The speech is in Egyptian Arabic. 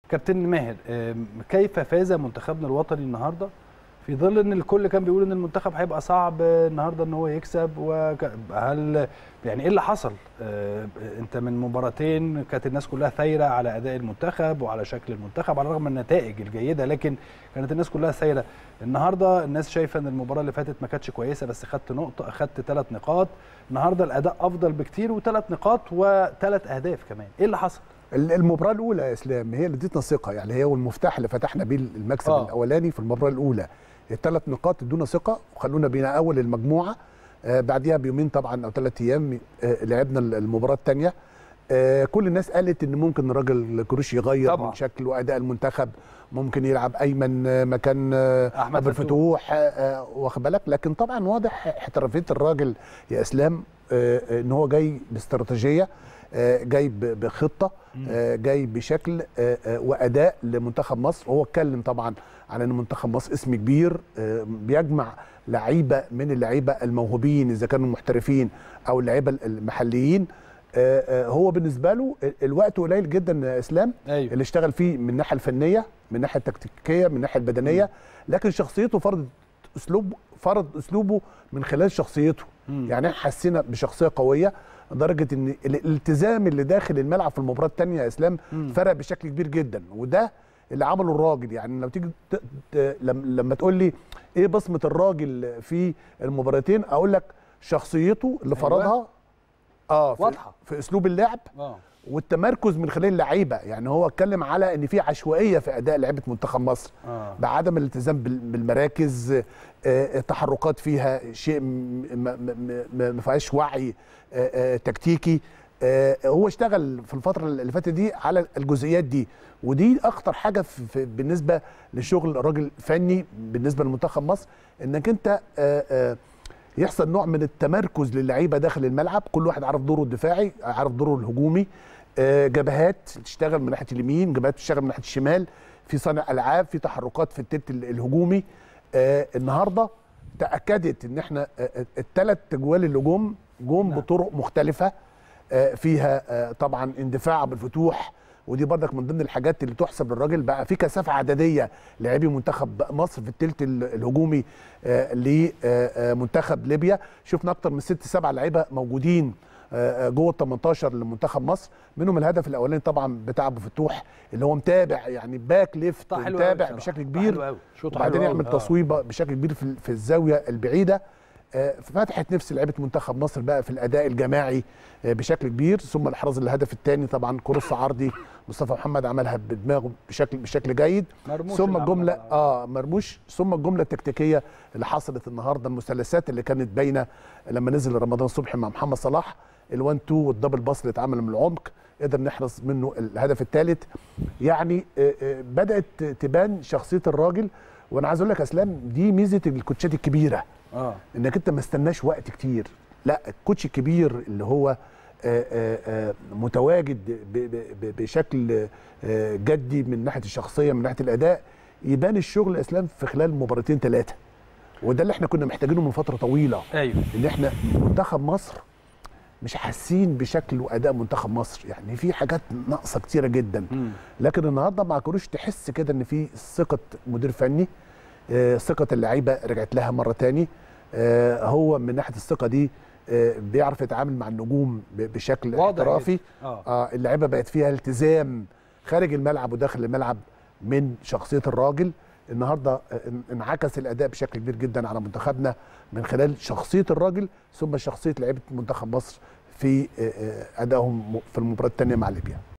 كابتن ماهر آم، كيف فاز منتخبنا الوطني النهارده في ظل ان الكل كان بيقول ان المنتخب هيبقى صعب النهارده ان هو يكسب وهل يعني ايه اللي حصل؟ آه، انت من مباراتين كانت الناس كلها ثايره على اداء المنتخب وعلى شكل المنتخب على الرغم من النتائج الجيده لكن كانت الناس كلها ثايره النهارده الناس شايفه ان المباراه اللي فاتت ما كانتش كويسه بس خدت نقطه اخدت ثلاث نقاط النهارده الاداء افضل بكتير وثلاث نقاط وثلاث اهداف كمان ايه اللي حصل؟ المباراه الاولى يا اسلام هي اللي ادتنا ثقه يعني هي والمفتاح اللي فتحنا بيه المكسب آه. آه. الاولاني في المباراه الاولى الثلاث نقاط ادونا ثقه وخلونا بينا اول المجموعه آه بعديها بيومين طبعا او ثلاث ايام آه لعبنا المباراه الثانيه آه كل الناس قالت ان ممكن الراجل كروش يغير طبعاً. من شكل واداء المنتخب ممكن يلعب ايمن آه، مكان آه، أحمد ابو فتوح. الفتوح آه، آه، واخد بالك لكن طبعا واضح احترافيه الراجل يا اسلام آه، آه، ان هو جاي باستراتيجيه آه، جاي ب- بخطه آه، جاي بشكل آه، آه، واداء لمنتخب مصر هو اتكلم طبعا على ان منتخب مصر اسم كبير آه، بيجمع لعيبه من اللعيبه الموهوبين اذا كانوا محترفين او اللعيبه المحليين آه، آه، هو بالنسبه له الوقت قليل جدا يا اسلام ايوه اللي اشتغل فيه من الناحيه الفنيه من الناحيه التكتيكيه من الناحيه البدنيه لكن شخصيته فرض اسلوب فرض اسلوبه من خلال شخصيته مم. يعني احنا حسينا بشخصيه قويه لدرجه ان ال- الالتزام اللي داخل الملعب في المباراه الثانيه يا اسلام مم. فرق بشكل كبير جدا وده اللي عمله الراجل يعني لو تيجي ت... ت... لما لما تقول لي ايه بصمه الراجل في المباراتين اقول لك شخصيته اللي أيوة. فرضها اه في, واضحة. في اسلوب اللعب اه والتمركز من خلال اللعيبه يعني هو اتكلم على ان في عشوائيه في اداء لعيبه منتخب مصر اه بعدم الالتزام بال- بالمراكز آه، آه، التحركات فيها شيء م- م- م- م- ما فيهاش وعي آه، آه، تكتيكي آه، هو اشتغل في الفتره اللي فاتت دي على الجزئيات دي ودي اخطر حاجه في في- بالنسبه لشغل راجل فني بالنسبه لمنتخب مصر انك انت آه، آه، يحصل نوع من التمركز للعيبه داخل الملعب كل واحد عارف دوره الدفاعي عارف دوره الهجومي آه، جبهات تشتغل من ناحيه اليمين جبهات تشتغل من ناحيه الشمال في صانع العاب في تحركات في التلت ال- الهجومي آه، النهارده تاكدت ان احنا الثلاث اجوال اللي جم جم نعم. بطرق مختلفه آه، فيها آه، طبعا اندفاع بالفتوح ودي برضك من ضمن الحاجات اللي تحسب للراجل بقى في كثافه عدديه لاعبي منتخب مصر في الثلث ال- الهجومي آه، لمنتخب ليبيا شفنا اكتر من ست سبع لعيبه موجودين آه، آه، جوه ال 18 لمنتخب مصر منهم الهدف الاولاني طبعا بتاع ابو فتوح اللي هو متابع يعني باك ليفت حلو أوي متابع بصراحة. بشكل حلو كبير أوي. شوط وبعدين حلو يعمل أوي. آه. تصويبه بشكل كبير في في الزاويه البعيده آه، فتحت نفس لعيبه منتخب مصر بقى في الاداء الجماعي آه، بشكل كبير ثم الاحراز الهدف الثاني طبعا كروس عرضي مصطفى محمد عملها بدماغه بشكل بشكل جيد مرموش ثم اللي الجمله عملها. اه مرموش ثم الجمله التكتيكيه اللي حصلت النهارده المثلثات اللي كانت باينه لما نزل رمضان صبحي مع محمد صلاح ال1 2 والدبل باص اللي اتعمل من العمق قدر نحرز منه الهدف الثالث يعني آه، آه، بدات تبان شخصيه الراجل وانا عايز اقول لك يا اسلام دي ميزه الكوتشات الكبيره اه انك انت ما استناش وقت كتير لا الكوتش الكبير اللي هو آه، آه، آه، متواجد ب- ب- ب- بشكل آه، جدي من ناحيه الشخصيه من ناحيه الاداء يبان الشغل يا اسلام في خلال مباراتين ثلاثه وده اللي احنا كنا محتاجينه من فتره طويله ايوه ان احنا منتخب مصر مش حاسين بشكل واداء منتخب مصر يعني في حاجات ناقصه كتيره جدا مم. لكن النهارده مع كروش تحس كده ان في ثقه مدير فني آه، ثقه اللعيبه رجعت لها مره تاني آه، هو من ناحيه الثقه دي آه، بيعرف يتعامل مع النجوم ب- بشكل واضح احترافي جدا. اه اه اللعيبه بقت فيها التزام خارج الملعب وداخل الملعب من شخصيه الراجل النهارده آه، ان- انعكس الاداء بشكل كبير جدا على منتخبنا من خلال شخصيه الراجل ثم شخصيه لعيبه منتخب مصر في آه، آه، ادائهم في المباراه الثانيه مع ليبيا